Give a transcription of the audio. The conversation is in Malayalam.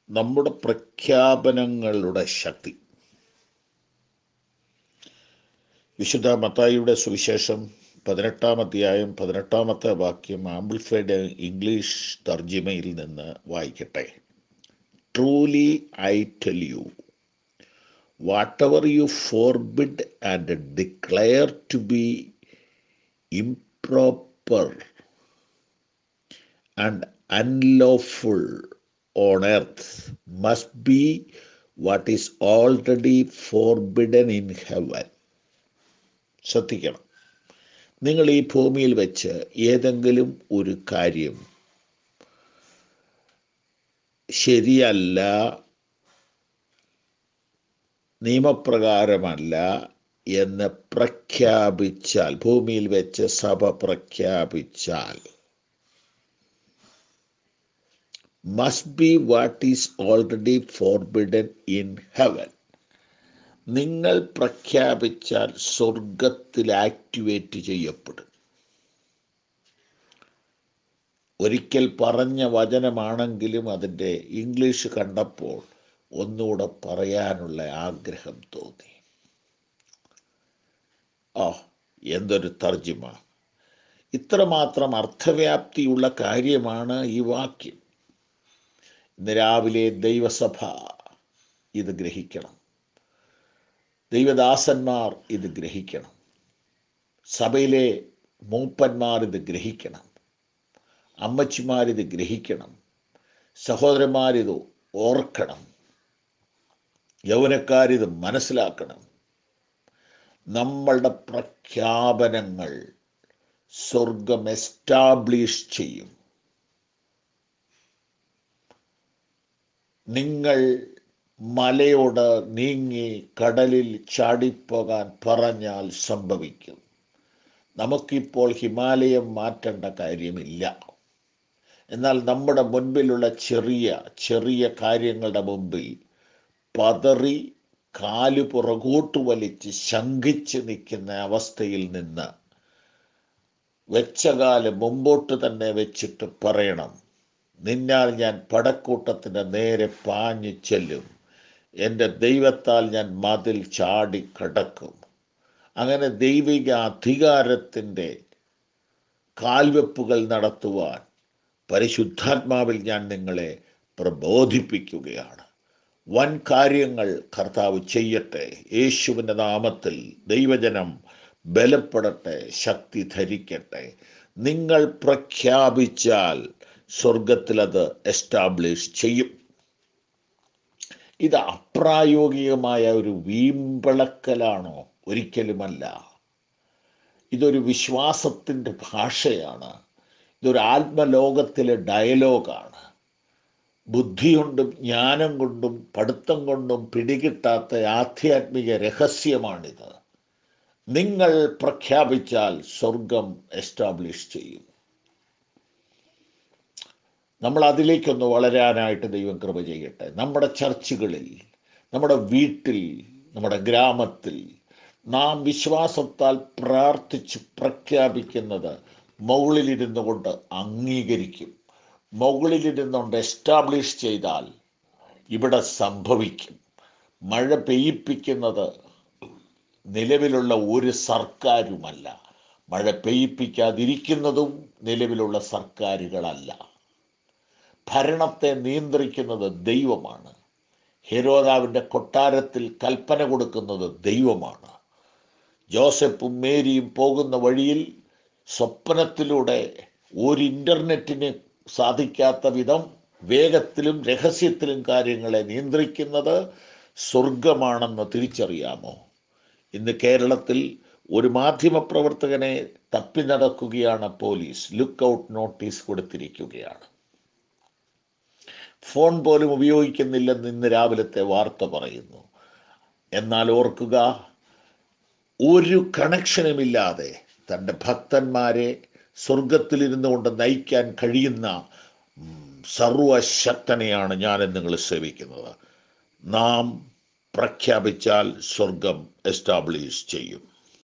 നമ്മുടെ പ്രഖ്യാപനങ്ങളുടെ ശക്തി വിശുദ്ധ മത്തായിയുടെ സുവിശേഷം പതിനെട്ടാം അധ്യായം പതിനെട്ടാമത്തെ വാക്യം ആംപ്ലിഫൈഡ് ഇംഗ്ലീഷ് തർജിമയിൽ നിന്ന് വായിക്കട്ടെ truly I tell you whatever you forbid and declare to be improper and unlawful on earth must be what is already forbidden in heaven. ശ്രദ്ധിക്കണം നിങ്ങൾ ഈ ഭൂമിയിൽ വെച്ച് ഏതെങ്കിലും ഒരു കാര്യം ശരിയല്ല നിയമപ്രകാരമല്ല എന്ന് പ്രഖ്യാപിച്ചാൽ ഭൂമിയിൽ വെച്ച് സഭ പ്രഖ്യാപിച്ചാൽ must be what is already forbidden in heaven നിങ്ങൾ പ്രഖ്യാപിച്ചാൽ സ്വർഗത്തിൽ ആക്ടിവേറ്റ് ചെയ്യപ്പെടും ഒരിക്കൽ പറഞ്ഞ വചനമാണെങ്കിലും അതിൻ്റെ ഇംഗ്ലീഷ് കണ്ടപ്പോൾ ഒന്നുകൂടെ പറയാനുള്ള ആഗ്രഹം തോന്നി ആ എന്തൊരു തർജിമ ഇത്രമാത്രം അർത്ഥവ്യാപ്തിയുള്ള കാര്യമാണ് ഈ വാക്യം ഇന്ന് രാവിലെ ദൈവസഭ ഇത് ഗ്രഹിക്കണം ദൈവദാസന്മാർ ഇത് ഗ്രഹിക്കണം സഭയിലെ മൂപ്പന്മാർ ഇത് ഗ്രഹിക്കണം അമ്മച്ചിമാരിത് ഗ്രഹിക്കണം സഹോദരന്മാരിത് ഓർക്കണം യൗവനക്കാരിത് മനസ്സിലാക്കണം നമ്മളുടെ പ്രഖ്യാപനങ്ങൾ സ്വർഗം എസ്റ്റാബ്ലിഷ് ചെയ്യും നിങ്ങൾ മലയോട് നീങ്ങി കടലിൽ ചാടിപ്പോകാൻ പറഞ്ഞാൽ സംഭവിക്കും നമുക്കിപ്പോൾ ഹിമാലയം മാറ്റേണ്ട കാര്യമില്ല എന്നാൽ നമ്മുടെ മുൻപിലുള്ള ചെറിയ ചെറിയ കാര്യങ്ങളുടെ മുമ്പിൽ പതറി കാല് പുറകോട്ട് വലിച്ച് ശങ്കിച്ച് നിൽക്കുന്ന അവസ്ഥയിൽ നിന്ന് വെച്ച കാല് മുമ്പോട്ട് തന്നെ വെച്ചിട്ട് പറയണം നിന്നാൽ ഞാൻ പടക്കൂട്ടത്തിൻ്റെ നേരെ പാഞ്ഞു ചെല്ലും എൻ്റെ ദൈവത്താൽ ഞാൻ മതിൽ ചാടി കടക്കും അങ്ങനെ ദൈവിക അധികാരത്തിൻ്റെ കാൽവെപ്പുകൾ നടത്തുവാൻ പരിശുദ്ധാത്മാവിൽ ഞാൻ നിങ്ങളെ പ്രബോധിപ്പിക്കുകയാണ് വൻ കാര്യങ്ങൾ കർത്താവ് ചെയ്യട്ടെ യേശുവിൻ്റെ നാമത്തിൽ ദൈവജനം ബലപ്പെടട്ടെ ശക്തി ധരിക്കട്ടെ നിങ്ങൾ പ്രഖ്യാപിച്ചാൽ സ്വർഗത്തിൽ അത് എസ്റ്റാബ്ലിഷ് ചെയ്യും ഇത് അപ്രായോഗികമായ ഒരു വീമ്പിളക്കലാണോ ഒരിക്കലുമല്ല ഇതൊരു വിശ്വാസത്തിൻ്റെ ഭാഷയാണ് ഇതൊരു ആത്മലോകത്തിലെ ഡയലോഗാണ് ബുദ്ധി കൊണ്ടും ജ്ഞാനം കൊണ്ടും പഠിത്തം കൊണ്ടും പിടികിട്ടാത്ത ആധ്യാത്മിക രഹസ്യമാണിത് നിങ്ങൾ പ്രഖ്യാപിച്ചാൽ സ്വർഗം എസ്റ്റാബ്ലിഷ് ചെയ്യും നമ്മൾ അതിലേക്കൊന്ന് വളരാനായിട്ട് ദൈവം കൃപ ചെയ്യട്ടെ നമ്മുടെ ചർച്ചുകളിൽ നമ്മുടെ വീട്ടിൽ നമ്മുടെ ഗ്രാമത്തിൽ നാം വിശ്വാസത്താൽ പ്രാർത്ഥിച്ച് പ്രഖ്യാപിക്കുന്നത് മുകളിലിരുന്നു കൊണ്ട് അംഗീകരിക്കും മുകളിലിരുന്നുകൊണ്ട് എസ്റ്റാബ്ലിഷ് ചെയ്താൽ ഇവിടെ സംഭവിക്കും മഴ പെയ്യിപ്പിക്കുന്നത് നിലവിലുള്ള ഒരു സർക്കാരുമല്ല മഴ പെയ്യിപ്പിക്കാതിരിക്കുന്നതും നിലവിലുള്ള സർക്കാരുകളല്ല ഭരണത്തെ നിയന്ത്രിക്കുന്നത് ദൈവമാണ് ഹെരോദാവിൻ്റെ കൊട്ടാരത്തിൽ കൽപ്പന കൊടുക്കുന്നത് ദൈവമാണ് ജോസഫും മേരിയും പോകുന്ന വഴിയിൽ സ്വപ്നത്തിലൂടെ ഒരു ഇൻ്റർനെറ്റിന് സാധിക്കാത്ത വിധം വേഗത്തിലും രഹസ്യത്തിലും കാര്യങ്ങളെ നിയന്ത്രിക്കുന്നത് സ്വർഗമാണെന്ന് തിരിച്ചറിയാമോ ഇന്ന് കേരളത്തിൽ ഒരു മാധ്യമപ്രവർത്തകനെ തപ്പി നടക്കുകയാണ് പോലീസ് ലുക്ക് ഔട്ട് നോട്ടീസ് കൊടുത്തിരിക്കുകയാണ് ഫോൺ പോലും ഉപയോഗിക്കുന്നില്ലെന്ന് ഇന്ന് രാവിലത്തെ വാർത്ത പറയുന്നു എന്നാൽ ഓർക്കുക ഒരു കണക്ഷനുമില്ലാതെ തൻ്റെ ഭക്തന്മാരെ സ്വർഗത്തിലിരുന്നു കൊണ്ട് നയിക്കാൻ കഴിയുന്ന സർവശക്തനെയാണ് ഞാൻ നിങ്ങൾ സേവിക്കുന്നത് നാം പ്രഖ്യാപിച്ചാൽ സ്വർഗം എസ്റ്റാബ്ലിഷ് ചെയ്യും